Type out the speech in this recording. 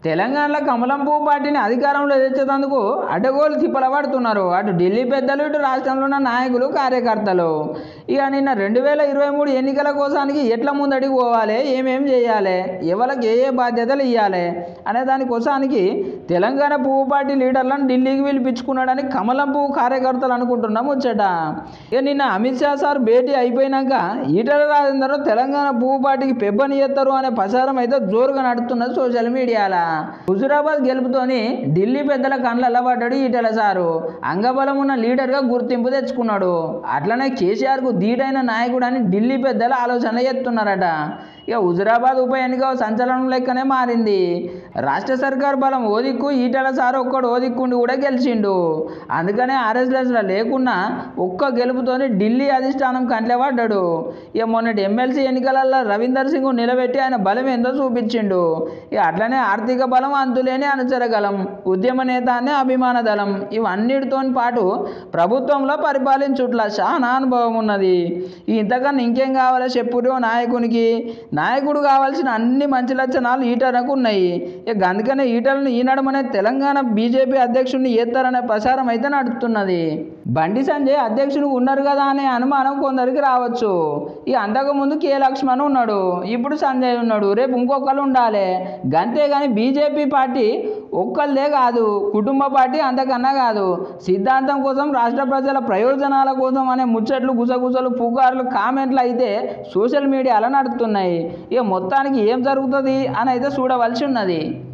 తెలంగాణలో కమలం పువ్వు పార్టీని అధికారంలో తెచ్చేందుకు అడ్డగోలు తిప్పల పడుతున్నారు అటు ఢిల్లీ పెద్దలు ఇటు రాష్ట్రంలో ఉన్న నాయకులు కార్యకర్తలు ఇక నిన్న రెండు వేల ఇరవై మూడు ఎన్నికల కోసానికి ఎట్ల ముందడికి పోవాలి ఏమేం చేయాలి ఎవరికి ఏ ఏ బాధ్యతలు ఇవ్వాలి అనే దానికోసానికి తెలంగాణ పువ్వు పార్టీ లీడర్లను ఢిల్లీకి పిలిపించుకున్నాడని కమలం పువ్వు కార్యకర్తలు అనుకుంటున్నాం ముచ్చట ఇక నిన్న అమిత్ షా సార్ భేటీ అయిపోయినాక ఈటల రాజేందర్ తెలంగాణ పువ్వు పార్టీకి పెబ్బని ఎత్తారు అనే ప్రచారం అయితే జోరుగా నడుస్తున్నది సోషల్ మీడియాలో హుజురాబాద్ గెలుపుతోని ఢిల్లీ పెద్దల కండ్ల పడ్డాడు ఈటల సారు అంగబలం ఉన్న లీడర్గా గుర్తింపు తెచ్చుకున్నాడు అట్లనే కేసీఆర్కు ధీటైన నాయకుడు అని ఢిల్లీ పెద్దలు ఆలోచన చేస్తున్నారట ఇక హుజురాబాద్ ఉప ఎన్నిక ఓ సంచలనం లెక్కనే మారింది రాష్ట్ర సర్కార్ బలం ఓదిక్కు ఈటల సార్ ఒక్కడు ఓదిక్కుండి కూడా గెలిచిండు అందుకనే ఆర్ఎస్ఎస్లో లేకున్నా ఒక్క గెలుపుతోని ఢిల్లీ అధిష్టానం కంట్లే పడ్డాడు ఇక మొన్నటి ఎమ్మెల్సీ ఎన్నికలలో రవీందర్ సింగ్ నిలబెట్టి ఆయన బలం ఏందో చూపించిండు ఇక అట్లనే ఆర్థిక బలం అంతులేని అనుచరగలం ఉద్యమ నేత అనే అభిమాన దళం ఇవన్నిటితో పాటు ప్రభుత్వంలో పరిపాలించుట్ల చాలా అనుభవం ఉన్నది ఈ ఇంతకన్నా ఇంకేం కావాలో చెప్పురో నాయకునికి నాయకుడు కావాల్సిన అన్ని మంచి లక్షణాలు ఈటలకు ఉన్నాయి ఇక అందుకనే ఈటలను ఈనడమనే తెలంగాణ బీజేపీ అధ్యక్షుడిని ఏస్తారనే ప్రచారం అయితే నడుస్తున్నది బండి సంజయ్ అధ్యక్షుడు ఉన్నారు కదా అనే అనుమానం కొందరికి రావచ్చు ఇక అంతకుముందు కే లక్ష్మణ్ ఉన్నాడు ఇప్పుడు సంజయ్ ఉన్నాడు రేపు ఇంకొకరు ఉండాలి గంతే కానీ బీజేపీ పార్టీ ఒక్కళ్ళదే కాదు కుటుంబ పార్టీ అంతకన్నా కాదు సిద్ధాంతం కోసం రాష్ట్ర ప్రజల ప్రయోజనాల కోసం అనే ముచ్చట్లు గుసగుసలు పుకార్లు కామెంట్లు అయితే సోషల్ మీడియాలో నడుస్తున్నాయి ఇక మొత్తానికి ఏం జరుగుతుంది అని అయితే చూడవలసి ఉన్నది